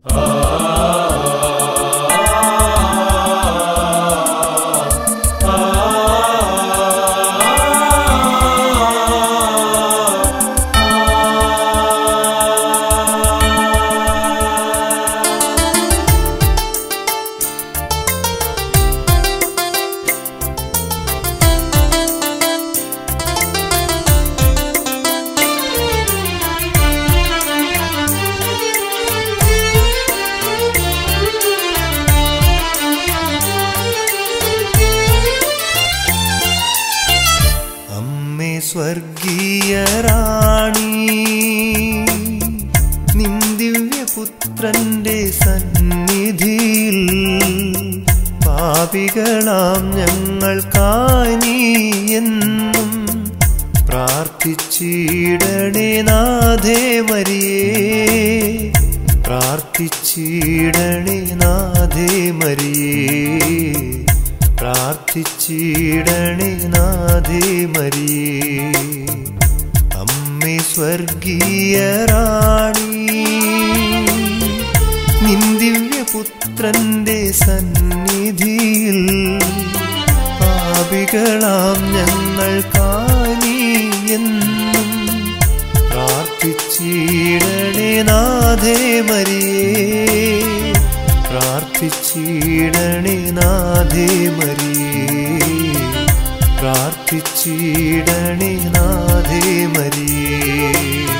അമ്മേ സ്വർഗീയ റാണി നിൻ ദിവ്യപുത്രന്റെ സന്നിധിയിൽ പാപികളാം ഞങ്ങൾക്കായി നീ എന്നും പ്രാർത്ഥിച്ചിടണേ നാഥേ മരിയേ പ്രാർത്ഥിച്ചിടണേ നാഥേ മരിയേ പ്രാർത്ഥിച്ചിടണേ നാഥേ മരിയേ അമ്മേ സ്വർഗീയ റാണി നിൻ ദിവ്യപുത്രന്റെ സന്നിധിയിൽ പാപികളാം ഞങ്ങൾക്കായി എന്നും പ്രാർത്ഥിച്ചിടണേ നാഥേ മരിയേ പ്രാർത്ഥിച്ചിടണേ നാഥേ മരിയേ പ്രാർത്ഥിച്ചിടണേ നാഥേ മരിയേ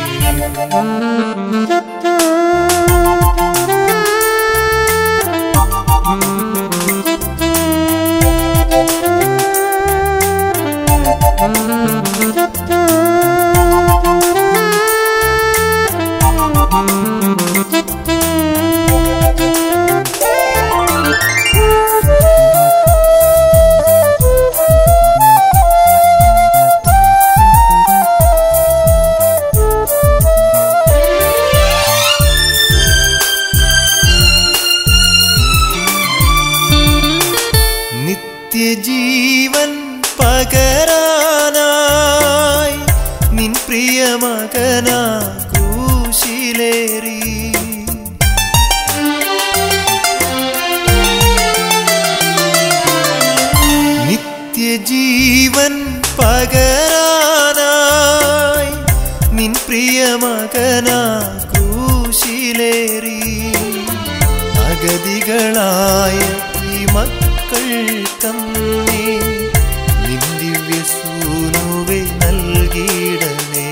നിത്യജീവൻ പകരാനായി നിൻ പ്രിയമകന ക്രൂശിലേറി നിത്യജീവൻ പകരാനായി നിൻ പ്രിയമകന ക്രൂശിലേറി അഗതികളായ ഈ മക്കൾക്കമ്മേ നിൻ ദിവ്യസൂനുവെ നൽകിയിടണേ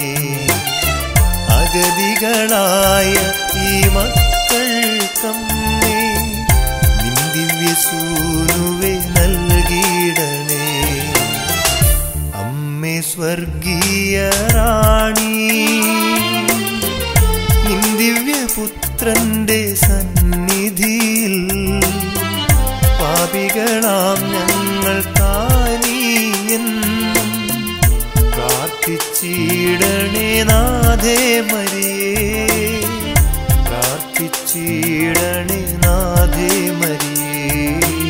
അഗതികളായ ഈ മക്കൾക്കമ്മേ നിൻ ദിവ്യസൂനുവെ നൽകിയിടണേ അമ്മേ സ്വർഗീയ റാണി നിൻ ദിവ്യപുത്രന്റെ സന്നിധിയിൽ പാപികളാം ഞങ്ങൾക്കായി എന്നും പ്രാർത്ഥിച്ചിടണേ നാഥേ മരിയേ പ്രാർത്ഥിച്ചിടണേ നാഥേ മരിയേ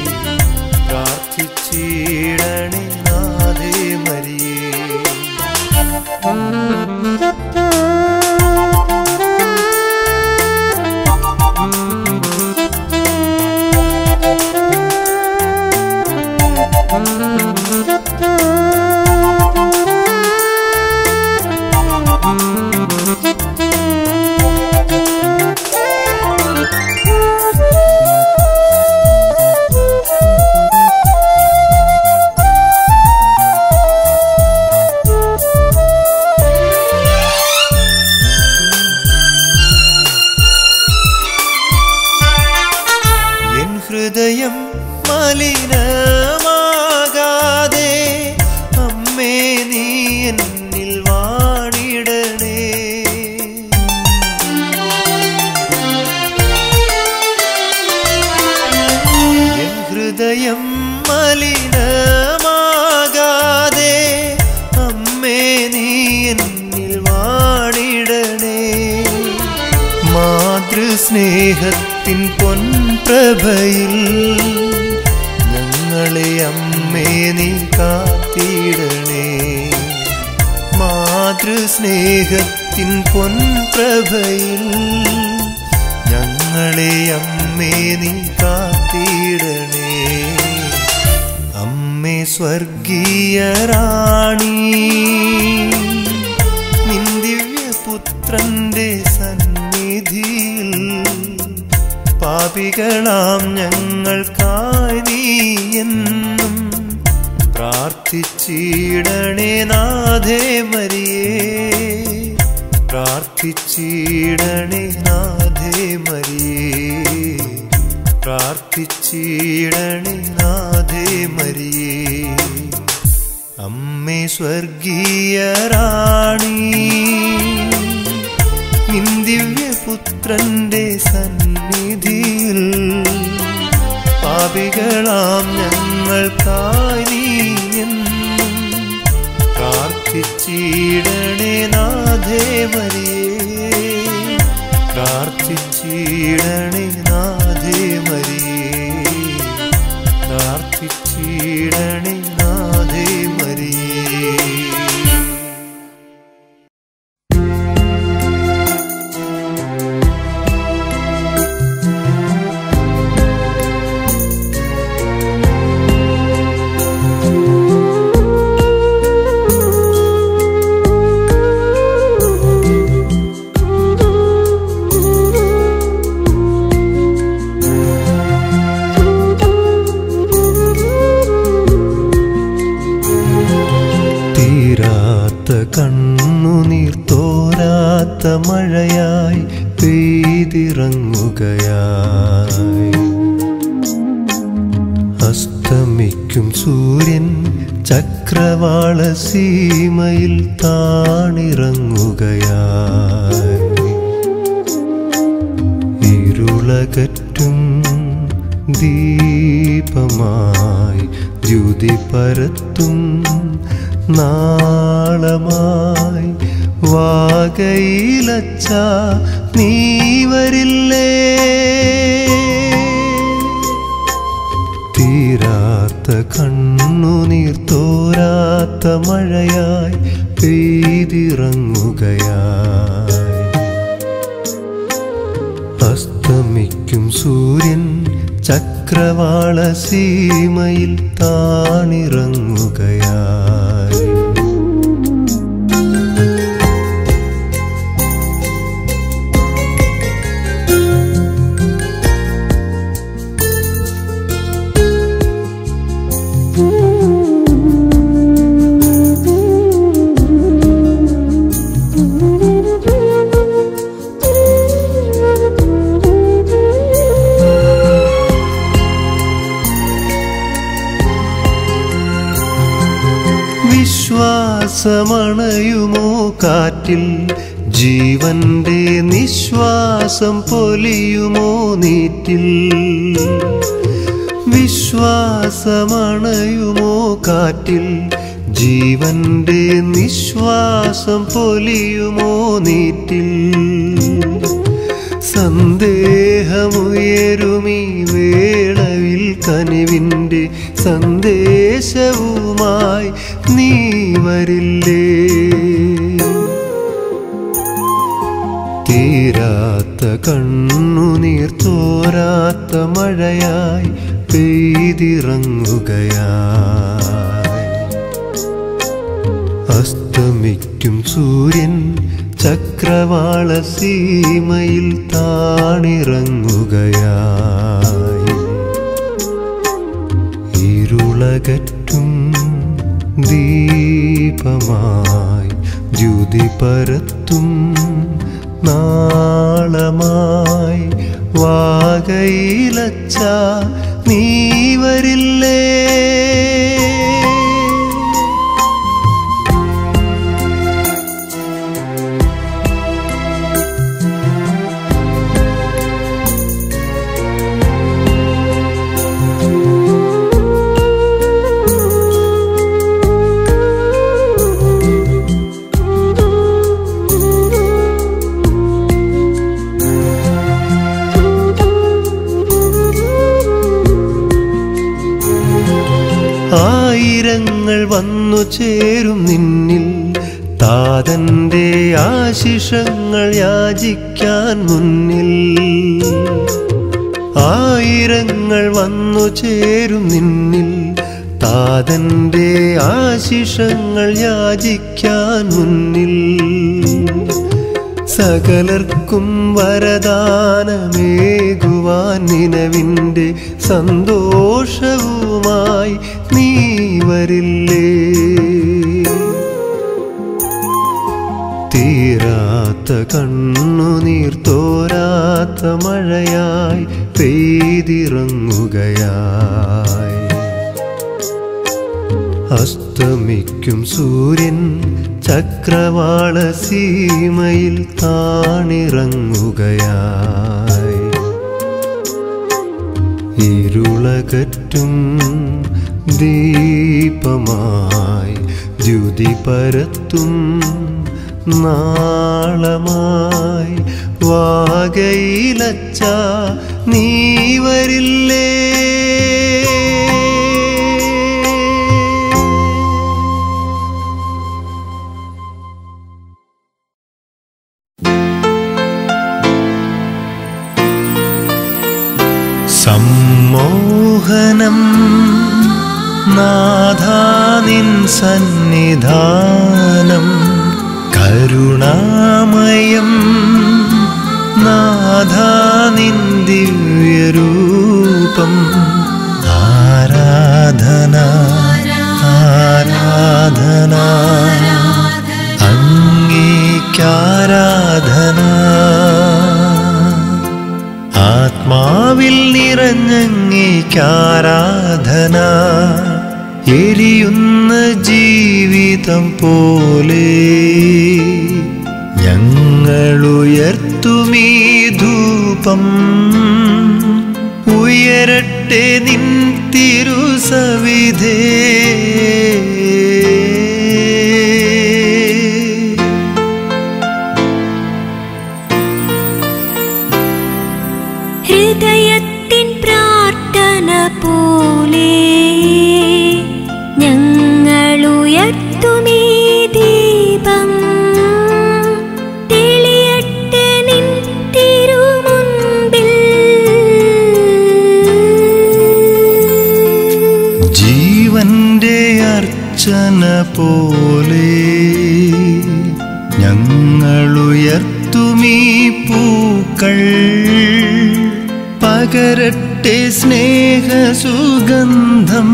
പ്രാർത്ഥിച്ചിടണേ നാഥേ മരിയേ എൻ ഹൃദയം മലിനമാകാതെ അമ്മേ നീ എന്നിൽ വാണിടണേ എൻ ഹൃദയം മലിനമാകാതെ അമ്മേ നീ എന്നിൽ വാണിടണേ മാതൃസ്നേഹത്തിൻ പൊൻപ്രഭയിൽ ഞങ്ങളെ അമ്മേ നീ കാത്തിടണേ മാതൃസ്നേഹത്തിൻ പൊൻപ്രഭയിൽ ഞങ്ങളെ ഞങ്ങളെ അമ്മേ നീ കാത്തിടണേ അമ്മേ സ്വർഗീയ റാണി നിൻ ദിവ്യപുത്രന്റെ സന്നിധിയിൽ പാപികളാം ഞങ്ങൾക്കായി നീ എന്നും പ്രാർത്ഥിച്ചിടണേ നാഥേ മരിയേ പ്രാർത്ഥിച്ചിടണേ നാഥേ മരിയേ പ്രാർത്ഥിച്ചിടണേ നാഥേ മരിയേ അമ്മേ സ്വർഗീയ റാണി നിൻ ദിവ്യപുത്രന്റെ സന്നിധിയിൽ പാപികളാം ഞങ്ങൾക്കായി നീ എന്നും പ്രാർത്ഥിച്ചിടണേ നാഥേ മരിയേ പ്രാർത്ഥിച്ചിടണേ നാഥേ മരിയേ പ്രാർത്ഥിച്ചിടണേ നാഥേ മരിയേ തീരാത്ത കണ്ണുനീർ തോരാത്ത മഴയായി പെയ്തിറങ്ങുകയായി അസ്തമിക്കും സൂര്യൻ ചക്രവാള സീമയിൽ താണിറങ്ങുകയായി ഇരുളകറ്റും ദീപമായി ദ്യുതി പരത്തും നാളമായി വാകയിലച്ച നീ വരില്ലേ തീരാത്ത കണ്ണുനീർ തോരാത്ത മഴയായി പെയ്തിറങ്ങുകയായി അസ്തമിക്കും സൂര്യൻ ചക്രവാള സീമയിൽ താണിറങ്ങുകയായി വിശ്വാസമണയുമോ കാറ്റിൽ ജീവന്റെ നിശ്വാസം പൊലിയുമോ നീറ്റിൽ വിശ്വാസമണയുമോ കാറ്റിൽ ജീവന്റെ നിശ്വാസം പൊലിയുമോ നീറ്റിൽ സന്ദേഹമുയരുമീ വേളവിൽ കനിവിൻ്റെ സന്ദേശവുമായി നീ വരില്ലേ തീരാത്ത കണ്ണുനീർ തോരാത്ത മഴയായി പെയ്തിറങ്ങുകയായി അസ്തമിക്കും സൂര്യൻ ചക്രവാള സീമയിൽ താണിറങ്ങുകയായി ഇരുളകറ്റും ദീപമായി ദ്യുതി പരത്തും നാളമായി വാകയിലച്ച നീ വരില്ലേ ആയിരങ്ങൾ വന്നു ചേരും നിന്നിൽ താതന്റെ ആശിഷങ്ങൾ യാചിക്കാൻ മുന്നിൽ ആയിരങ്ങൾ വന്നു ചേരും നിന്നിൽ താതന്റെ ആശിഷങ്ങൾ യാചിക്കാൻ മുന്നിൽ സകലർക്കും വരദാനമേകുവാൻ നിലവിൻ്റെ സന്തോഷവുമായി നീ വരില്ലേ തീരാത്ത കണ്ണുനീർ തോരാത്ത മഴയായി പെയ്തിറങ്ങുകയായി അസ്തമിക്കും സൂര്യൻ ചക്രവാള സീമയിൽ താണിറങ്ങുകയായി ഇരുളകറ്റും ദീപമായി ദ്യുതി പരത്തും നാളമായി വാകയിലച്ച നീ വരില്ലേ സമ്മോഹനം നാഥാനിൻ സന്നിധാനം കരുണാമയം നാഥാനിൻ ദിവ്യരൂപം ആരാധന ആരാധന അങ്ങേക്കാരാധന ആത്മാവിൽ നിറഞ്ഞങ്ങേക്കാരാധന എരിയുന്ന ജീവിതം പോലെ ഞങ്ങളുയർത്തുമീ ധൂപം ഉയരട്ടെ നിൻ തിരുസവിധേ ഹൃദയത്തിൻ പ്രാർത്ഥന പോലെ ഞങ്ങളുയർത്തുമീ ദീപം തെളിയട്ടെ നിൻ തിരുമുൻപിൽ ജീവന്റെ അർച്ചന പോലെ ഞങ്ങളുയർത്തുമീ പൂക്കൾ പകരട്ടെ സ്നേഹസുഗന്ധം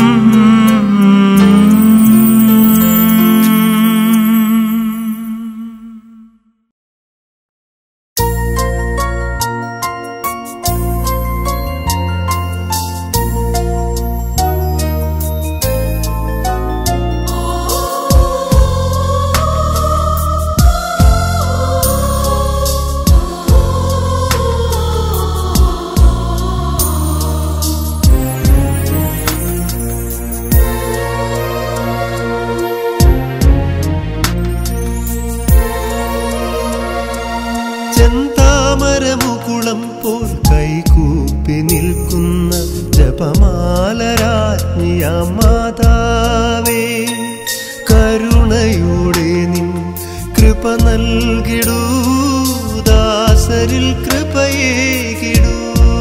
ചെന്താമരമുകുളം പോൽ കൈകൂപ്പി നിൽക്കുന്ന ജപമാലരാജ്ഞിയ മാതാവേ കരുണയോടെ നിൻ കൃപ നൽകിടൂ ദാസരിൽ കൃപയേകിടൂ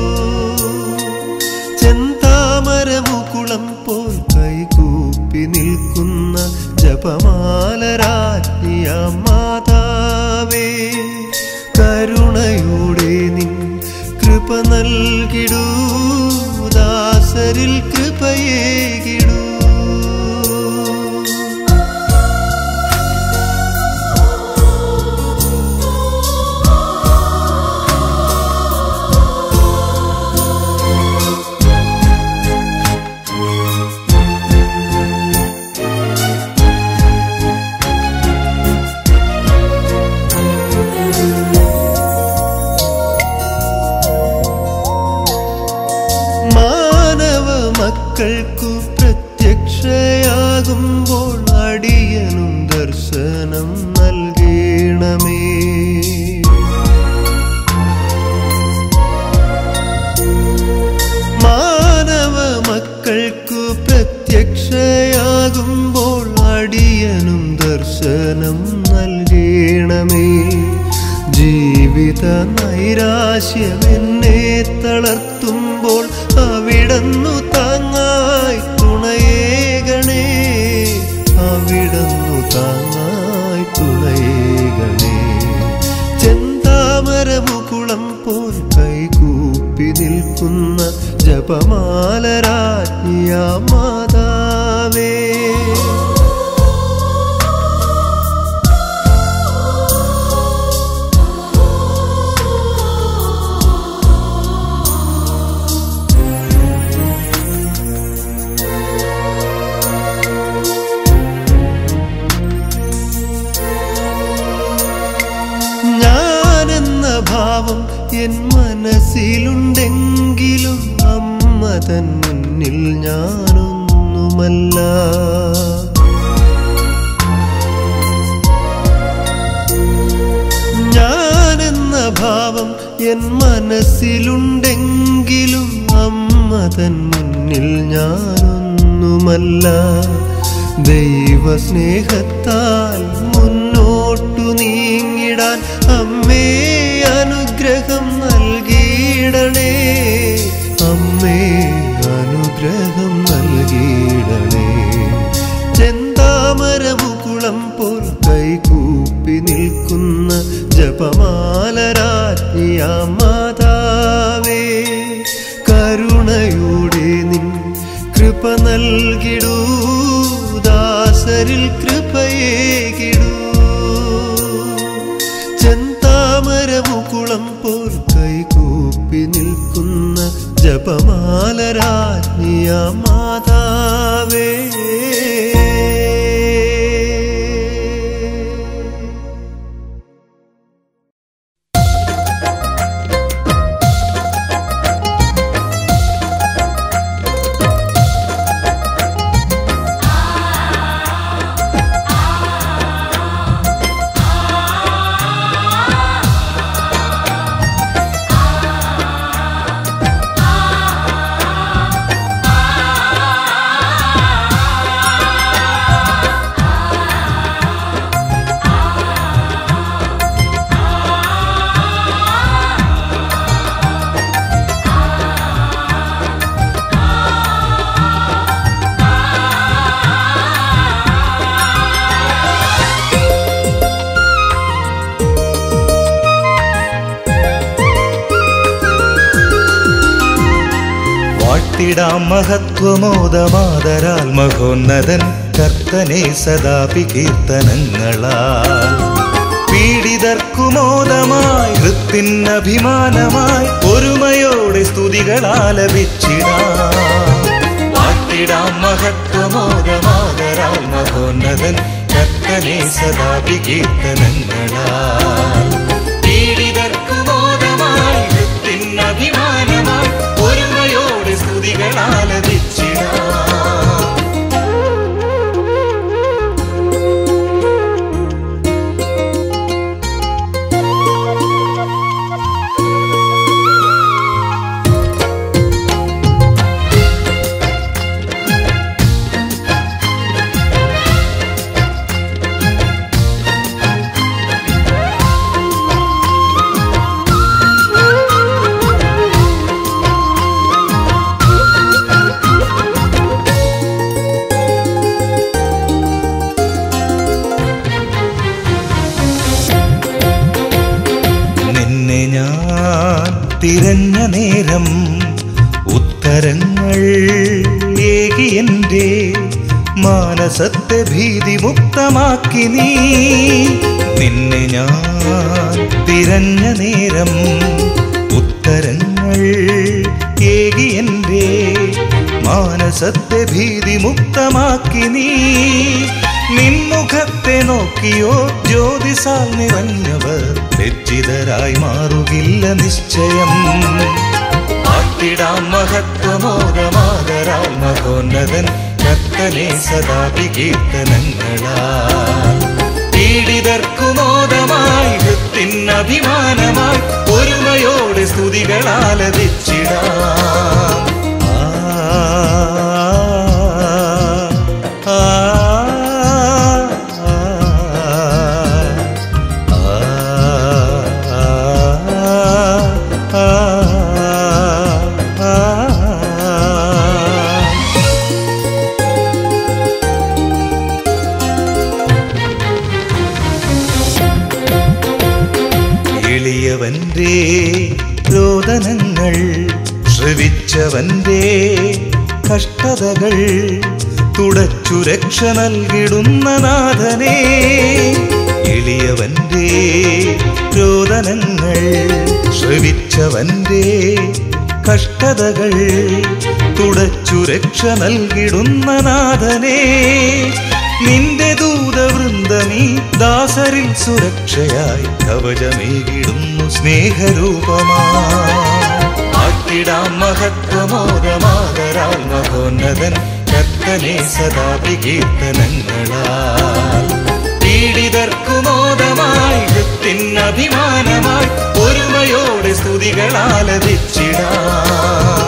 ചെന്താമരമുകുളം പോൽ കൈകൂപ്പി നിൽക്കുന്ന ജപമാലരാജ്ഞിയ മാതാവേ കരുണയോടെ നിൻ കൃപ നൽകിടൂ ദാസരിൽ കൃപയേകിടൂ മാനവ മക്കൾക്കു പ്രത്യക്ഷയാകുമ്പോൾ അടിയനും ദർശനം നൽകണമേ മാനവ മക്കൾക്കു പ്രത്യക്ഷയാകുമ്പോൾ അടിയനും ദർശനം നൽകണമേ ജീവിത നൈരാശ്യമെന്നെ തളർത്തുമ്പോൾ അവിടന്നു താങ്ങായി തുണയേകണേ അവിടന്നു താങ്ങായി തുണയേകണേ ചെന്താമര മുകുളം പോൽ കൈകൂപ്പി നിൽക്കുന്ന ജപമാലരാജ്ഞിയ മാതാവേ ഞാനെന്ന ഭാവം എൻ മനസ്സിലുണ്ടെങ്കിലും അമ്മ തൻ മുന്നിൽ ഞാനൊന്നുമല്ല ഞാനെന്ന ഭാവം എൻ മനസ്സിലുണ്ടെങ്കിലും അമ്മ തൻ മുന്നിൽ ഞാനൊന്നുമല്ല ദൈവസ്നേഹത്താൽ മുന്നോട്ടു നീങ്ങിടാൻ അമ്മേ അനുഗ്രഹം നൽകിയിടണേ അമ്മേ അനുഗ്രഹം നൽകിയിടണേ ചെന്താമര മുകുളം പോൽ കൈകൂപ്പി നിൽക്കുന്ന ജപമാലരാജ്ഞിയ മാതാവേ കരുണയോടെ നിൻ കൃപ നൽകിടൂ ദാസരിൽ കൃപയേകിടൂ ചെന്താമര മുകുളം പോൽ കൈകൂപ്പി നിൽക്കുന്ന ജപമാലരാജ്ഞിയ മാതാവേ വാഴ്ത്തിടാം മഹത്വമോദമാതരാൽ മഹോന്നതൻ കർത്തനെ സദാപി കീർത്തനങ്ങളാൽ പീഡിതർക്കുമോദമായി ഹൃത്തിനഭിമാനമായി ഒരുമയോടെ സ്തുതികളാലപിച്ചിടാം വാഴ്ത്തിടാം മഹത്വമോദമാതരാൽ മഹോന്നതൻ കർത്തനെ സദാപി കീർത്തനങ്ങളാൽ പീഡിതർക്കുമോദമായി ഹൃത്തിനഭിമാനമായി ഒരുമയോടെ സ്തുതികളാലപിച്ചിടാം നിന്നെ ഞാൻ തിരഞ്ഞ നേരം ഉത്തരങ്ങൾ ഏകി എൻ്റെ മാനസത്തെ ഭീതിമുക്തമാക്കി നീ നിന്നെ ഞാൻ തിരഞ്ഞ നേരം ഉത്തരങ്ങൾ ഏകി എൻ്റെ മാനസത്തെ ഭീതിമുക്തമാക്കി നീ നിൻമുഖത്തെ നോക്കിയോ ജ്യോതിസാൽ നിറഞ്ഞവർ ലജ്ജിതരായി മാറുകില്ല നിശ്ചയം ആട്ടിടാം മഹത്വമോദമാതരാൽ മഹോന്നതൻ കത്തനെ സദാപി കീർത്തനങ്ങളാൽ പീഡിതർക്കുമോദമായി ഹൃത്തിനഭിമാനമായി ഒരുമയോടെ സ്തുതികളാലപിച്ചിടാം ആ ആ ആ ആ രോദനങ്ങൾ ശ്രവിച്ചവന്റെ കഷ്ടതകൾ തുടച്ചു രക്ഷ നൽകിടുന്ന നാഥനെ എളിയവന്റെ രോദനങ്ങൾ ശ്രവിച്ചവന്റെ കഷ്ടതകൾ തുടച്ചു രക്ഷ നൽകിടുന്ന നാഥനെ നിന്റെ ദൂതവൃന്ദമീ ദാസരിൽ സുരക്ഷയായി കവചമേകിടുന്നു സ്നേഹരൂപമാ ആട്ടിടാം മഹത്വമോദമാതരാൽ മഹോന്നതൻ കർത്തനെ സദാ വികീർത്തനങ്ങളാൽ പീഡിതർക്കുമോദമായി വൃത്തിൻ അഭിമാനമായി ഒരുമയോടെ സ്തുതികളാലപിച്ചിടാം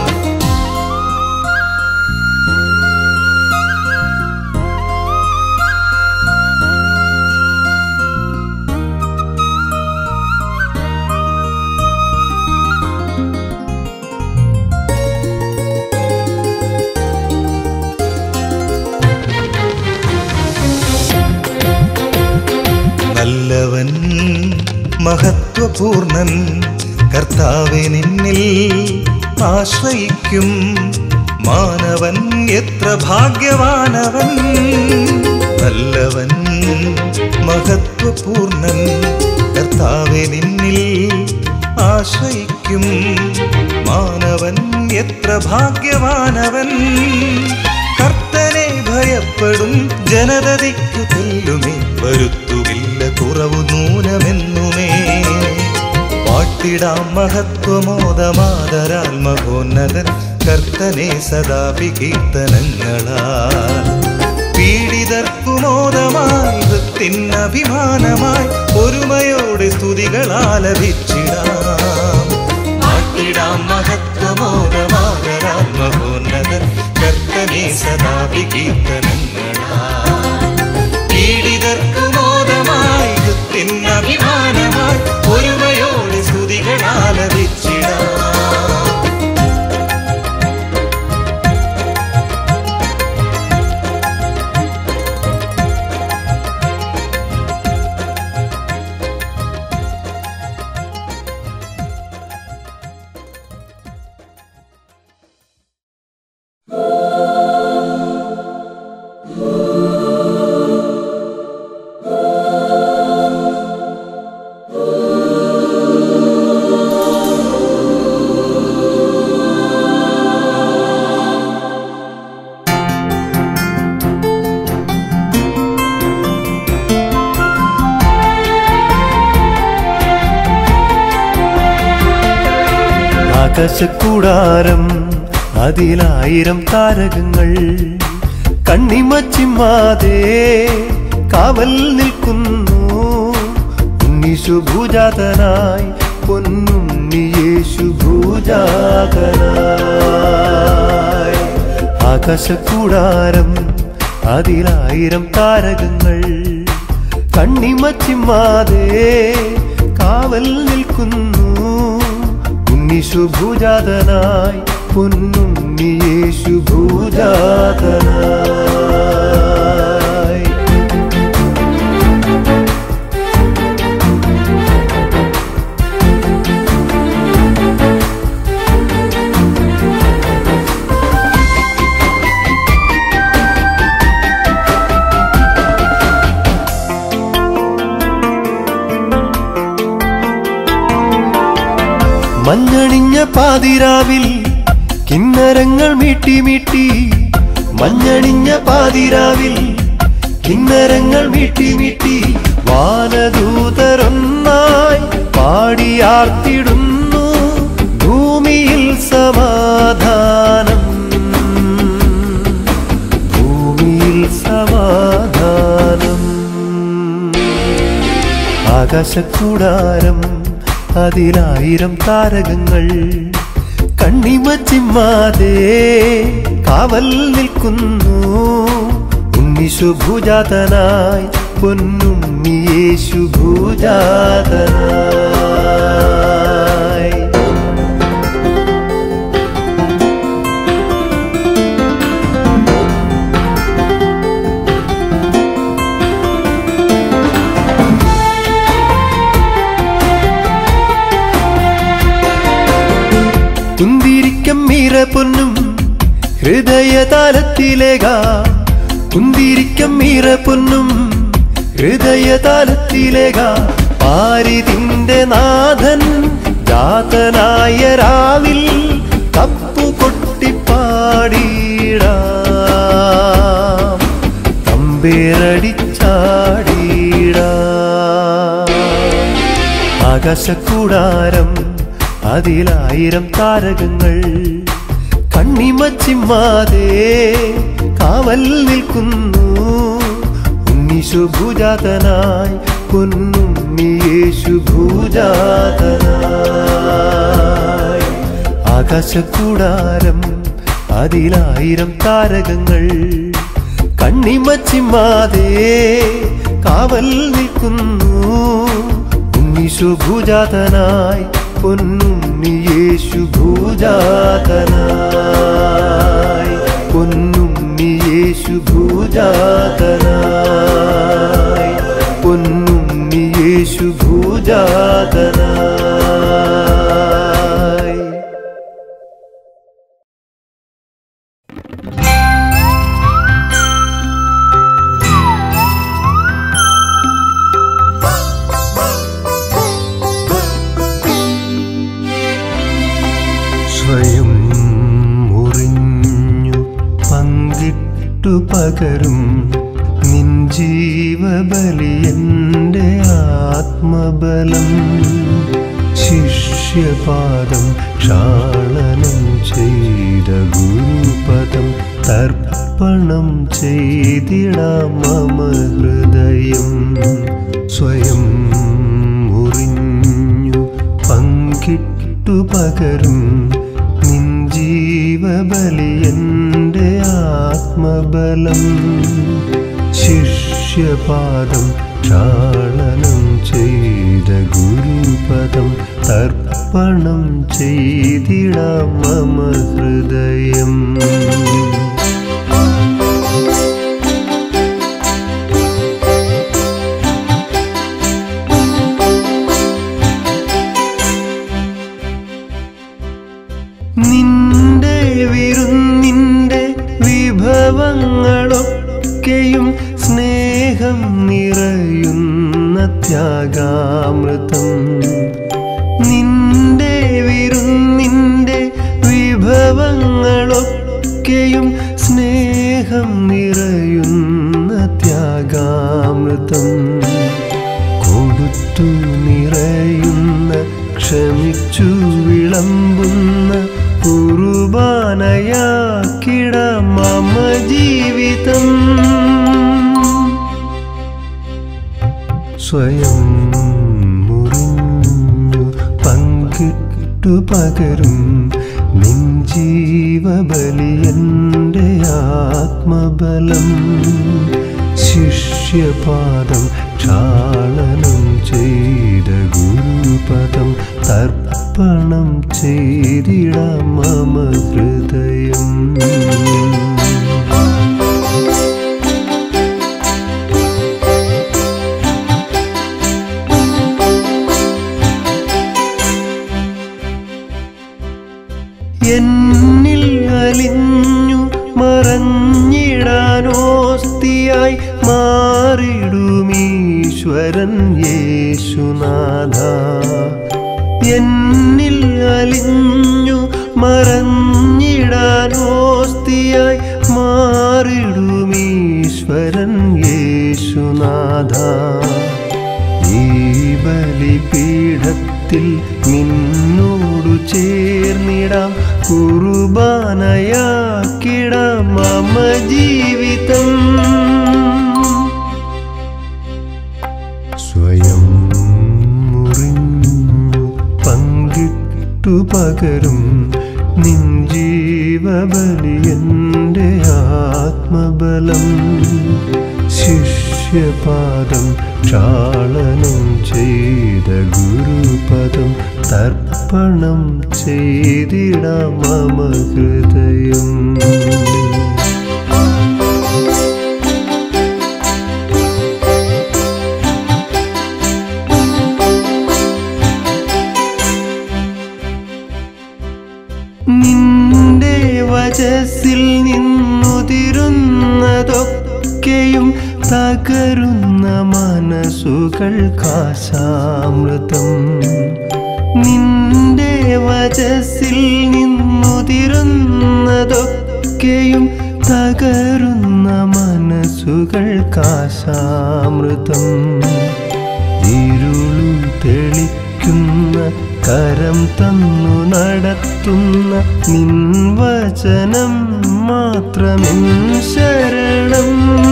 നല്ലവൻ മഹത്വപൂർണൻ കർത്താവെ നിന്നിൽ ആശ്രയിക്കും മാനവൻ എത്ര ഭാഗ്യവാനവൻ നല്ലവൻ മഹത്വപൂർണൻ കർത്താവെ നിന്നിൽ ആശ്രയിക്കും മാനവൻ എത്ര ഭാഗ്യവാനവൻ കർത്തനെ ഭയപ്പെടും ജനതതിക്കു തെല്ലുമേ വരുത്തുകില്ല കുറവു നൂനമെന്നുമേ പാട്ടിടാം മഹത്വമോദമാതരാൽ മഹോന്നതൻ കർത്തനെ സദാ വികീർത്തനങ്ങളാൽ പീഡിതർക്കുമോദമായി വൃത്തിൻ അഭിമാനമായി ഒരുമയോടെ സ്തുതികളാലപിച്ചിടാം പാട്ടിടാം മഹത്വമോദമാതരാൽ മഹോന്നതൻ കർത്തനെ സദാ വികീർത്തനങ്ങളാൽ പീഡിതർക്കുമോദമായി വൃത്തിൻ അഭിമാനമായി ഒരുമയോടെ സ്തുതികളാലപിച്ചിടാം ആകാശക്കൂടാരം അതിലായിരം താരകങ്ങൾ കണ്ണിമച്ചിമ്മാതെ കാവൽ നിൽക്കുന്നു ഉണ്ണീശു ഭൂജാതനായി പൊന്നുണ്ണിയേശു ഭൂജാതനായി ആകാശക്കൂടാരം അതിലായിരം താരകങ്ങൾ കണ്ണിമച്ചിമ്മാതെ കാവൽ നിൽക്കുന്നു ഉണ്ണിശു ഭൂജാതനായി പൊന്നുണ്ണിയേശു ഭൂജാതനായി മഞ്ഞണിഞ്ഞ പാതിരാവിൽ കിന്നരങ്ങൾ മീട്ടി മീട്ടി മഞ്ഞണിഞ്ഞ പാതിരാവിൽ കിന്നരങ്ങൾ മീട്ടി മീട്ടി വാനദൂതരൊന്നായി പാടിയാർത്തിടുന്നു ഭൂമിയിൽ സമാധാനം ഭൂമിയിൽ സമാധാനം ആകാശക്കൂടാരം അതിലായിരം താരകങ്ങൾ കണ്ണിമച്ചിമ്മാതെ കാവൽ നിൽക്കുന്നു ഉണ്ണിശു ഭൂജാതനായി പൊന്നുണ്ണിയേശു ഭൂജാതനായി കുന്തിരിക്കം മീറ പൊന്നും ഹൃദയതാലത്തിലേക കുന്തിരിക്കം മീറ പൊന്നും ഹൃദയതാലത്തിലേക പാരിതിന്റെ നാഥൻ ജാതനായ രാവിൽ തപ്പു കൊട്ടിപ്പാടിയിടാം തമ്പേറടിച്ചാടിയിടാം ആകാശക്കൂടാരം അതിലായിരം താരകങ്ങൾ കണ്ണിമച്ചിമ്മാതെ കാവൽ നിൽക്കുന്നു ഉണ്ണീശു ഭൂജാതനായി പൊന്നുണ്ണിയേശു ഭൂജാതനായി ആകാശക്കൂടാരം അതിലായിരം താരകങ്ങൾ കണ്ണിമച്ചിമ്മാതെ കാവൽ നിൽക്കുന്നു ഉണ്ണീശു ഭൂജാതനായി പൊന്നുണ്ണിയേശു ഭൂജാതനായി പൊന്നുണ്ണിയേശു ഭൂജാതനായി പൊന്നുണ്ണിയേശു ഭൂജാതനായി സ്വയം മുറിഞ്ഞു പങ്കിട്ടു പകരും നിൻ ജീവബലിയന്റെ ആത്മബലം ശിഷ്യപാദം ക്ഷാളനം ചെയ്ത ഗുരുപദം തർപ്പണം ചെയ്തിടാം മമ ഹൃദയം സ്വയം മുറിഞ്ഞു പങ്കിട്ടു പകരും നിൻ ജീവബലിയന്റെ ആത്മബലം ശിഷ്യപാദം ക്ഷാളനം ചെയ്ത ഗുരുപദം തർപ്പണം ചെയ്തിടാം മമ ഹൃദയം നിന്റെ വിരുന്നിന്റെ വിഭവങ്ങളൊക്കെയും സ്നേഹം നിറയുന്ന ത്യാഗാമൃതം നിന്റെ വിരുന്നിന്റെ വിഭവങ്ങളൊക്കെയും സ്നേഹം നിറയുന്ന ത്യാഗാമൃതം കൊടുത്തു നിറയുന്ന ക്ഷമിച്ചു വിളമ്പുന്ന കുർബാനയാക്കിട മമ ജീവിതം സ്വയം മുറിഞ്ഞു പങ്കിട്ടു പകരും നിൻ ജീവബലിയന്റെ ആത്മബലം ശിഷ്യപാദം ക്ഷാളനം ചെയ്ത ഗുരുപദം തർപ്പണം ചെയ്തിടാം മമ ഹൃദയം എന്നിൽ അലിഞ്ഞു മറഞ്ഞിടാനോസ്തിയായി മാറിടുമീശ്വരൻ യേശുനാഥ എന്നിൽ അലിഞ്ഞു മറഞ്ഞിടാനോസ്തിയായി മാറിടുമീശ്വരൻ യേശുനാഥ ഈ ബലിപീഠത്തിൽ നിന്നോടു ചേർന്നിടാം കുർബാനയാക്കിടാം മമ ജീവിതം സ്വയം മുറിഞ്ഞു പങ്കിട്ടു പകരും നിൻ ജീവബലിയന്റെ ആത്മബലം ശിഷ്യപാദം ക്ഷാളനം ചെയ്ത ഗുരുപദം തർപ്പണം ചെയ്തിടാം മമ ഹൃദയം നിന്റെ വചസ്സിൽ നിന്നുതിരുന്നതൊക്കെയും തകരുന്ന മനസ്സുകൾക്കാശാമൃതം നിന്റെ വചസ്സിൽ നിന്നുതിരുന്നതൊക്കെയും തകരുന്ന മനസ്സുകൾക്കാശാമൃതം ഇരുളു തെളിക്കുന്ന കരം തന്നു നടത്തുന്ന നിൻവചനം മാത്രമെൻ ശരണം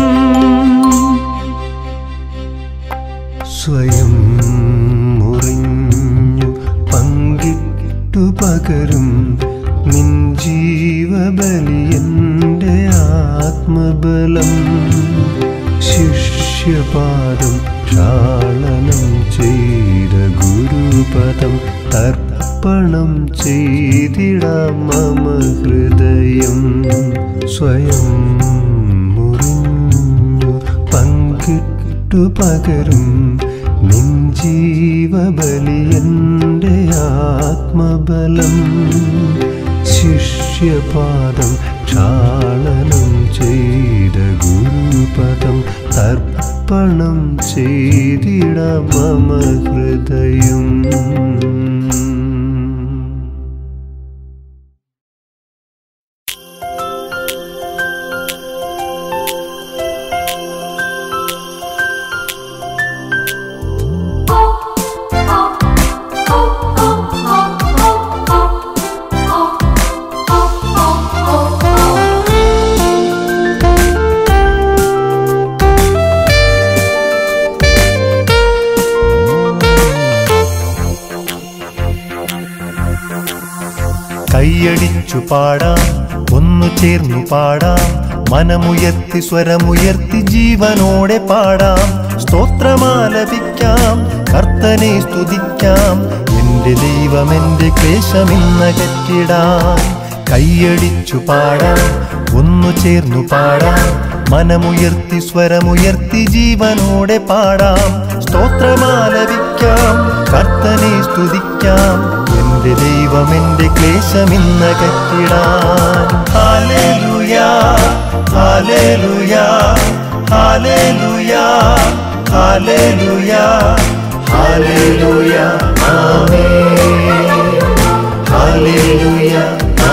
സ്വയം മുറിഞ്ഞു പങ്കിട്ടു പകരും നിൻ ജീവബലിയന്റെ ആത്മബലം ശിഷ്യപാദം ക്ഷാളനം ചെയ്ത ഗുരുപദം തർപ്പണം ചെയ്തിടാം മമ ഹൃദയം സ്വയം മുറിഞ്ഞു പങ്കിട്ടു പകരും നിൻ ജീവബലിയന്റെ ആത്മബലം ശിഷ്യപാദം ക്ഷാളനം ചെയ്ത ഗുരുപദം തർപ്പണം ചെയ്തിട മമ ഹൃദയം കൈയടിച്ചു പാടാം ഒന്നു ചേർന്നു പാടാം മനമുയർത്തി സ്വരമുയർത്തി ജീവനോടെ പാടാം സ്തോത്രമാലപിക്കാം കർത്തനെ സ്തുതിക്കാം എന്റെ ദൈവം എന്റെ ക്ലേശമിന്നകറ്റിടാം കൈയടിച്ചു പാടാം ഒന്നു ചേർന്നു പാടാം മനമുയർത്തി സ്വരമുയർത്തി ജീവനോടെ പാടാം സ്തോത്രമാലപിക്കാം കർത്തനെ സ്തുതിക്കാം എന്റെ ദൈവം എന്റെ ക്ലേശമിന്നകറ്റിടാൻ ഹാലേലുയാ ഹാലേലുയാ ഹാലേലുയാ ഹാലേലുയാ ഹാലേലുയാ ആമേൻ ഹാലേലുയാ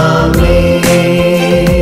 ആമേൻ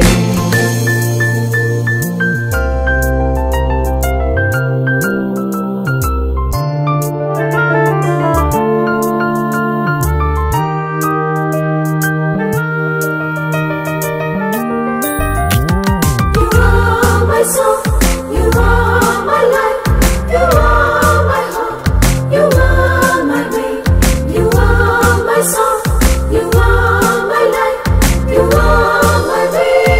You are my soul, you are my life, you are my heart, you are my way, you are my soul, you are my life, you are my way.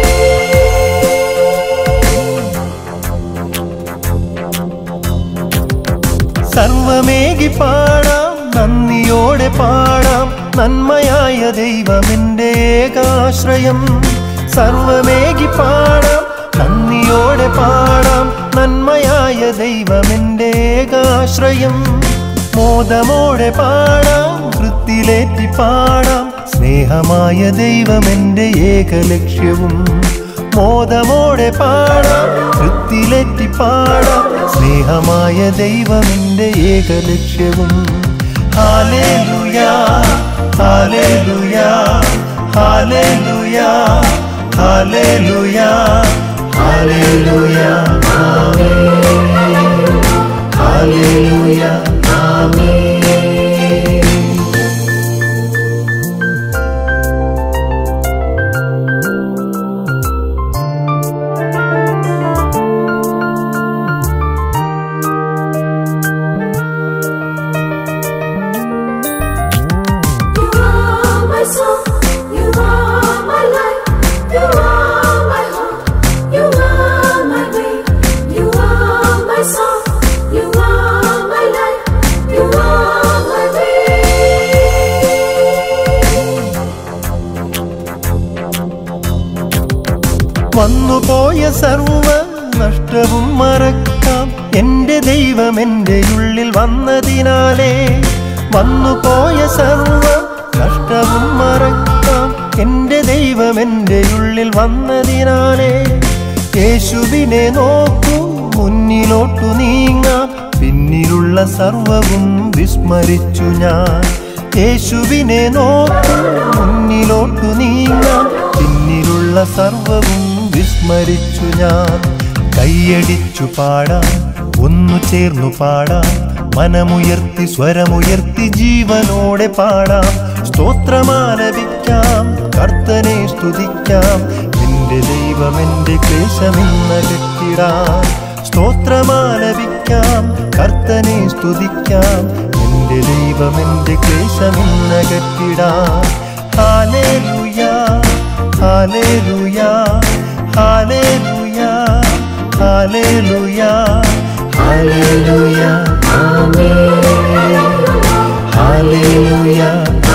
സർവമേകി പാടാം നന്ദിയോടെ പാടാം നന്മയായ ദൈവമെന്റെ ഏകാശ്രയം സർവമേകി പാടാം നന്ദിയോടെ പാടാം നന്മയായ ദൈവമെന്റെ ഏകാശ്രയം മോദമോടെ പാടാം വൃത്തിലേറ്റി പാടാം സ്നേഹമായ ദൈവമെന്റെ ഏകലക്ഷ്യവും മോദമോടെ പാടാം വൃത്തിലേറ്റി പാടാം സ്നേഹമായ ദൈവമെന്റെ ഏകലക്ഷ്യവും ഹാലേലുയാ ഹാലേലുയാ ഹാലേലുയാ ഹാലേലുയാ ഹാലേലുയാ ആമേൻ ഹാലേലുയാ ആമേൻ You are my soul, you are my life, you are my heart, you are my way, you are my soul, you are my life, you are my way. വന്നുപോയ സർവ നഷ്ടവും മറക്കാം എന്റെ ദൈവം എന്റെ ഉള്ളിൽ വന്നതിനാലേ വന്നുപോയ സർവ നഷ്ടവും മറക്കാം എന്റെ ദൈവം എൻ്റെ ഉള്ളിൽ വന്നതിനാലേ യേശുവിനെ നോക്കൂ മുന്നിലോട്ടു നീങ്ങാം പിന്നിലുള്ള സർവവും വിസ്മരിച്ചു ഞാൻ യേശുവിനെ നോക്കൂ മുന്നിലോട്ടു നീങ്ങാം പിന്നിലുള്ള സർവവും വിസ്മരിച്ചു ഞാൻ കൈയടിച്ചു പാടാം ഒന്നു ചേർന്നു പാടാം മനമുയർത്തി സ്വരമുയർത്തി ജീവനോടെ പാടാം സ്തോത്രമാലപിക്കാം കർത്തനെ സ്തുതിക്കാം എന്റെ ദൈവം എന്റെ ക്ലേശമെന്നകറ്റിടാം സ്തോത്രമാലപിക്കാം കർത്തനെ സ്തുതിക്കാം എന്റെ ദൈവം എന്റെ ക്ലേശമെന്നകറ്റിടാം ഹാലേലുയാ ഹാലേലുയാ ഹാലേലുയാ ഹാലേലുയാ ഹാലേലുയാ ഹാലേലുയാ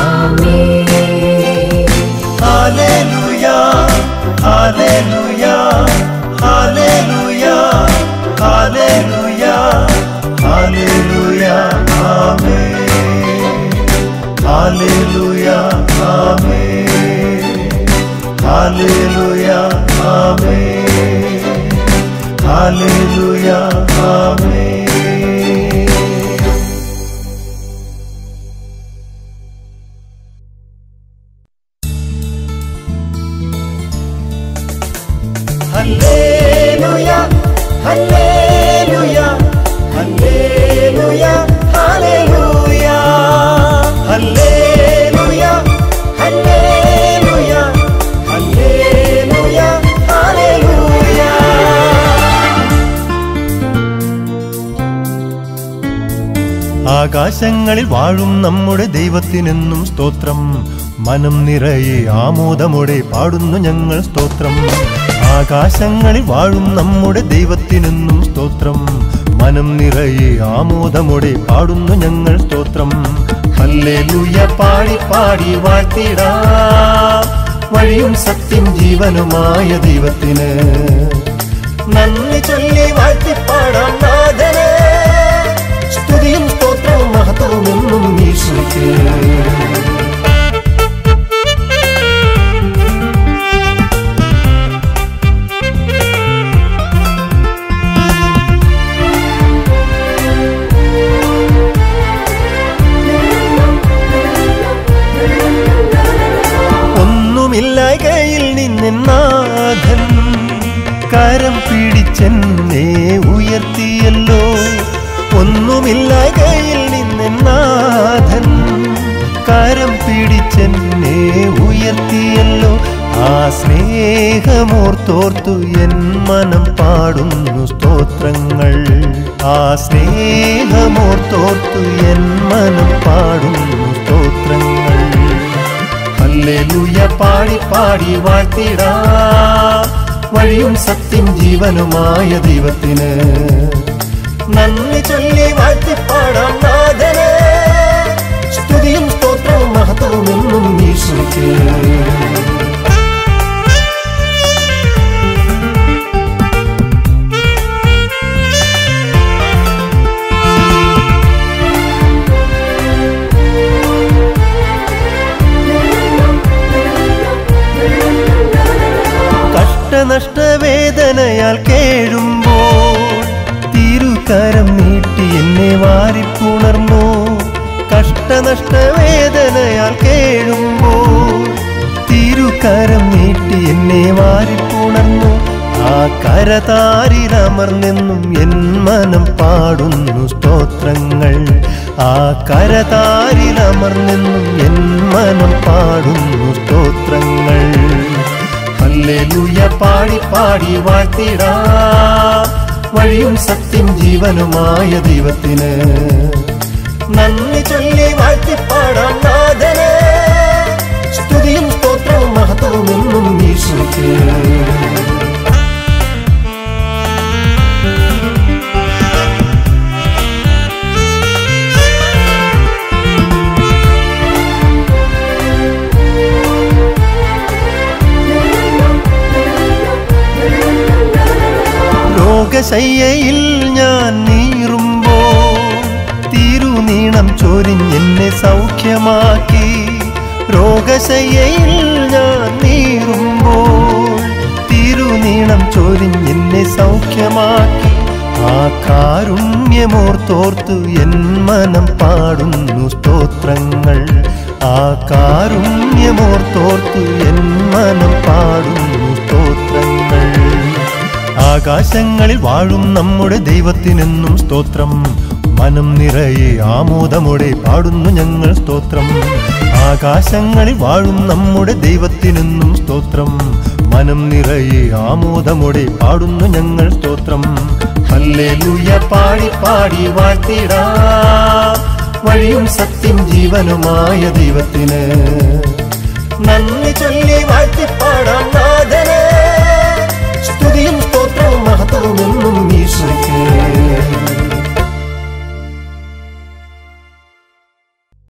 ഹാലേലുയാ ഹാലേലുയാ ഹാലേലുയാ ഹാലേലുയാ ഹാലേലുയാ ആമേൻ ഹാലേലുയാ ആമേൻ ഹാലേലുയാ ആമേൻ ഹാലേലുയാ ആമേൻ ഹല്ലേലൂയ ഹല്ലേലൂയ ഹല്ലേലൂയ ഹല്ലേലൂയ ഹല്ലേലൂയ ഹല്ലേലൂയ ഹല്ലേലൂയ ഹല്ലേലൂയ ആകാശങ്ങളിൽ വാഴും നമ്മുടെ ദൈവത്തിനെന്നും സ്തോത്രം മനം നിറയെ ആമോദമോടെ പാടുന്നു ഞങ്ങൾ സ്തോത്രം ആകാശങ്ങളിൽ വാഴും നമ്മുടെ ദൈവത്തിനെന്നും സ്തോത്രം മനം നിറയെ ആമോദമോടെ പാടുന്നു ഞങ്ങൾ സ്തോത്രം ഹല്ലേലൂയ പാടി പാടി വാഴ്ത്തിടാ വഴിയും സത്യം ജീവനുമായ ദൈവത്തിന് നന്ദി ചൊല്ലി വാഴ്ത്തിപ്പാടാം നാഥനെ സ്തുതിയും സ്തോത്രവും മഹത്വവും എന്നും ഈശോയ്ക്ക് ഒന്നുമില്ലായ്കയിൽ നിന്നാഥൻ കരം പിടിച്ചെന്നെ ഉയർത്തിയല്ലോ ഒന്നുമില്ലായ്കയിൽ നിന്നാഥൻ കരം പിടിച്ചെന്നെ ഉയർത്തിയല്ലോ ആ സ്നേഹമോർത്തോർത്തു എൻ മനം പാടുന്നു സ്തോത്രങ്ങൾ ആ സ്നേഹമോർത്തോർത്തു എൻ മനം പാടുന്നു സ്തോത്രങ്ങൾ ഹല്ലേലൂയ പാടി പാടി വാഴ്ത്തിടാ വഴിയും സത്യം ജീവനുമായ ദൈവത്തിന് നന്ദി ചൊല്ലി വാഴ്ത്തിപ്പാടാം നാഥനെ സ്തുതിയും സ്തോത്രവും മഹത്വവും എന്നും ഈശോയ്ക്ക് കഷ്ടനഷ്ടവേദനയാൽ കേഴുമ്പോൾ തിരുകരം നീട്ടി എന്നെ വാരിപ്പുണർന്നു കഷ്ടനഷ്ടവേദനയാൽ കേഴുമ്പോൾ തിരുകരം നീട്ടി എന്നെ വാരിപ്പുണർന്നു ആ കരതാരിലമർന്നെന്നും എൻ മനം പാടുന്നു സ്തോത്രങ്ങൾ ആ കരതാരിലമർന്നെന്നും എൻ മനം പാടുന്നു സ്തോത്രങ്ങൾ ഹല്ലേലൂയ പാടി പാടി വാഴ്ത്തിടാ വഴിയും സത്യം ജീവനുമായ ദൈവത്തിന് നന്ദി ചൊല്ലി വാഴ്ത്തിപ്പാടാം നാഥനെ സ്തുതിയും സ്തോത്രവും മഹത്വവും എന്നും ഈശോയ്ക്ക് രോഗശയ്യയിൽ ഞാൻ നീറുമ്പോൾ തിരുനീണം ചൊരിഞ്ഞെന്നെ സൗഖ്യമാക്കി രോഗശയ്യയിൽ ഞാൻ നീറുമ്പോൾ ചൊരിഞ്ഞെന്നെ സൗഖ്യമാക്കി ആ കാരുണ്യമോർത്തോർത്തു എൻ മനം പാടുന്നു സ്തോത്രങ്ങൾ ആ കാരുണ്യമോർത്തോർത്തു എൻ മനം പാടുന്നു സ്തോത്രങ്ങൾ ആകാശങ്ങളിൽ വാഴും നമ്മുടെ ദൈവത്തിനെന്നും സ്തോത്രം മനം നിറയെ ആമോദമോടെ പാടുന്നു ഞങ്ങൾ സ്തോത്രം ആകാശങ്ങളിൽ വാഴും നമ്മുടെ ദൈവത്തിനെന്നും സ്തോത്രം മനം നിറയെ ആമോദമോടെ പാടുന്നു ഞങ്ങൾ സ്തോത്രം ഹല്ലേലൂയ പാടി പാടി വാഴ്ത്തിടാ വഴിയും സത്യം ജീവനുമായ ദൈവത്തിന് നന്ദി ചൊല്ലി വാഴ്ത്തിപ്പാടാം